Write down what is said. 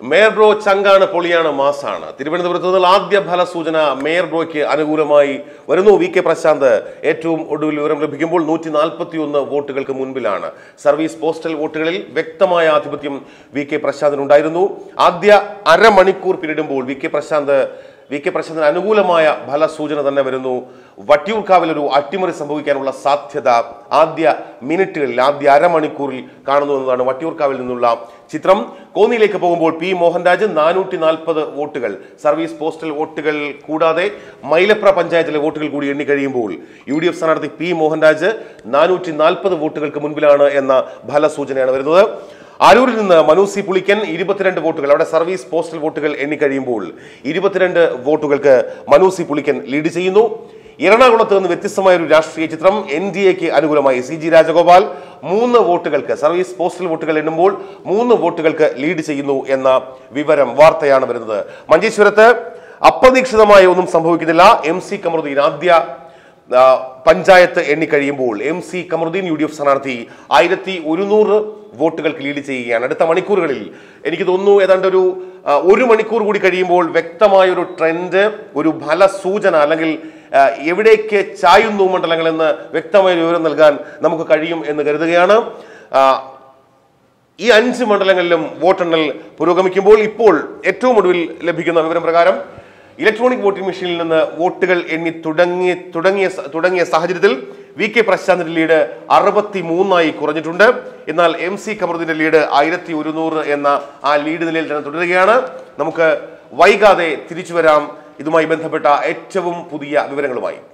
mayor bro ചങ്കാണ് പൊളിയാണ് മാസാണ് തിരുവനന്തപുരത്ത് നിന്നുള്ള ആദ്യ ഫലസൂചന മേയർ ബ്രോയ്ക്ക് അനുകൂലമായി വരുന്നു വി കെ പ്രശാന്ത് ഏറ്റവും ഒടുവിൽ വിവരം ലഭിക്കുമ്പോൾ നൂറ്റി നാൽപ്പത്തി ഒന്ന് വോട്ടുകൾക്ക് മുൻപിലാണ് സർവീസ് പോസ്റ്റൽ വോട്ടുകളിൽ വ്യക്തമായ ആധിപത്യം വി കെ പ്രശാന്തിനുണ്ടായിരുന്നു ആദ്യ അരമണിക്കൂർ പിന്നിടുമ്പോൾ V K Prashanth V K പ്രശാന്തിന് അനുകൂലമായ ഫലസൂചന തന്നെ വരുന്നു വട്ടിയൂർക്കാവിൽ ഒരു അട്ടിമറി സംഭവിക്കാനുള്ള സാധ്യത ആദ്യ മിനിറ്റുകളിൽ ആദ്യ അരമണിക്കൂറിൽ കാണുന്നു എന്നതാണ് വട്ടിയൂർക്കാവിൽ നിന്നുള്ള ചിത്രം കോന്നിയിലേക്ക് പോകുമ്പോൾ പി മോഹൻരാജ് നാനൂറ്റി നാൽപ്പത് വോട്ടുകൾ സർവീസ് പോസ്റ്റൽ വോട്ടുകൾ കൂടാതെ മൈലപ്ര പഞ്ചായത്തിലെ വോട്ടുകൾ കൂടി എണ്ണി കഴിയുമ്പോൾ യു ഡി എഫ് സ്ഥാനാർത്ഥി പി മോഹൻരാജ് നാനൂറ്റി നാൽപ്പത് വോട്ടുകൾക്ക് മുൻപിലാണ് എന്ന ഫലസൂചനയാണ് വരുന്നത് ആരൂരിൽ നിന്ന് മനു സി പുളിക്കൻ ഇരുപത്തിരണ്ട് വോട്ടുകൾ അവിടെ സർവീസ് പോസ്റ്റൽ വോട്ടുകൾ എണ്ണിക്കഴിയുമ്പോൾ ഇരുപത്തിരണ്ട് വോട്ടുകൾക്ക് മനു സി പുളിക്കൻ ലീഡ് ചെയ്യുന്നു എറണാകുളത്ത് നിന്ന് വ്യത്യസ്തമായ ഒരു രാഷ്ട്രീയ ചിത്രം എൻ ഡി എക്ക് അനുകൂലമായി സി ജി രാജഗോപാൽ മൂന്ന് വോട്ടുകൾക്ക് സർവീസ് പോസ്റ്റൽ വോട്ടുകൾ എണ്ണുമ്പോൾ മൂന്ന് വോട്ടുകൾക്ക് ലീഡ് ചെയ്യുന്നു എന്ന വിവരം വാർത്തയാണ് വരുന്നത് മഞ്ചേശ്വരത്ത് അപ്രതീക്ഷിതമായ ഒന്നും സംഭവിക്കുന്നില്ല എം സി കമറുദ്ദീൻ ആദ്യ ആ, പഞ്ചായത്ത് എണ്ണിക്കഴിയുമ്പോൾ M C Kamaruddin U D F സ്ഥാനാർത്ഥി ആയിരത്തി ഒരുന്നൂറ് വോട്ടുകൾക്ക് ലീഡ് ചെയ്യുകയാണ് അടുത്ത മണിക്കൂറുകളിൽ എനിക്ക് തോന്നുന്നു ഏതാണ്ട് ഒരു ആ, ഒരു മണിക്കൂർ കൂടി കഴിയുമ്പോൾ വ്യക്തമായ ഒരു ട്രെൻഡ് ഒരു ഫലസൂചന അല്ലെങ്കിൽ ആ, എവിടേക്ക് ചായുന്നു മണ്ഡലങ്ങൾ എന്ന് വ്യക്തമായ ഒരു വിവരം നൽകാൻ നമുക്ക് കഴിയും എന്ന് കരുതുകയാണ് ആ, ഈ അഞ്ച് മണ്ഡലങ്ങളിലും വോട്ടെണ്ണൽ പുരോഗമിക്കുമ്പോൾ ഇപ്പോൾ ഏറ്റവും ഒടുവിൽ ലഭിക്കുന്ന വിവരം പ്രകാരം ഇലക്ട്രോണിക് വോട്ടിംഗ് മെഷീനിൽ നിന്ന് വോട്ടുകൾ എണ്ണി തുടങ്ങി തുടങ്ങിയ സ- തുടങ്ങിയ സാഹചര്യത്തിൽ വി കെ പ്രശാന്തിന്റെ ലീഡ് അറുപത്തി മൂന്നായി കുറഞ്ഞിട്ടുണ്ട് എന്നാൽ എം സി കമറുദ്ദീന്റെ ലീഡ് ആയിരത്തി ഒരുന്നൂറ് എന്ന ആ ലീഡ് നിലയിൽ തന്നെ തുടരുകയാണ് നമുക്ക് വൈകാതെ തിരിച്ചു വരാം ഇതുമായി ബന്ധപ്പെട്ട ഏറ്റവും പുതിയ വിവരങ്ങളുമായി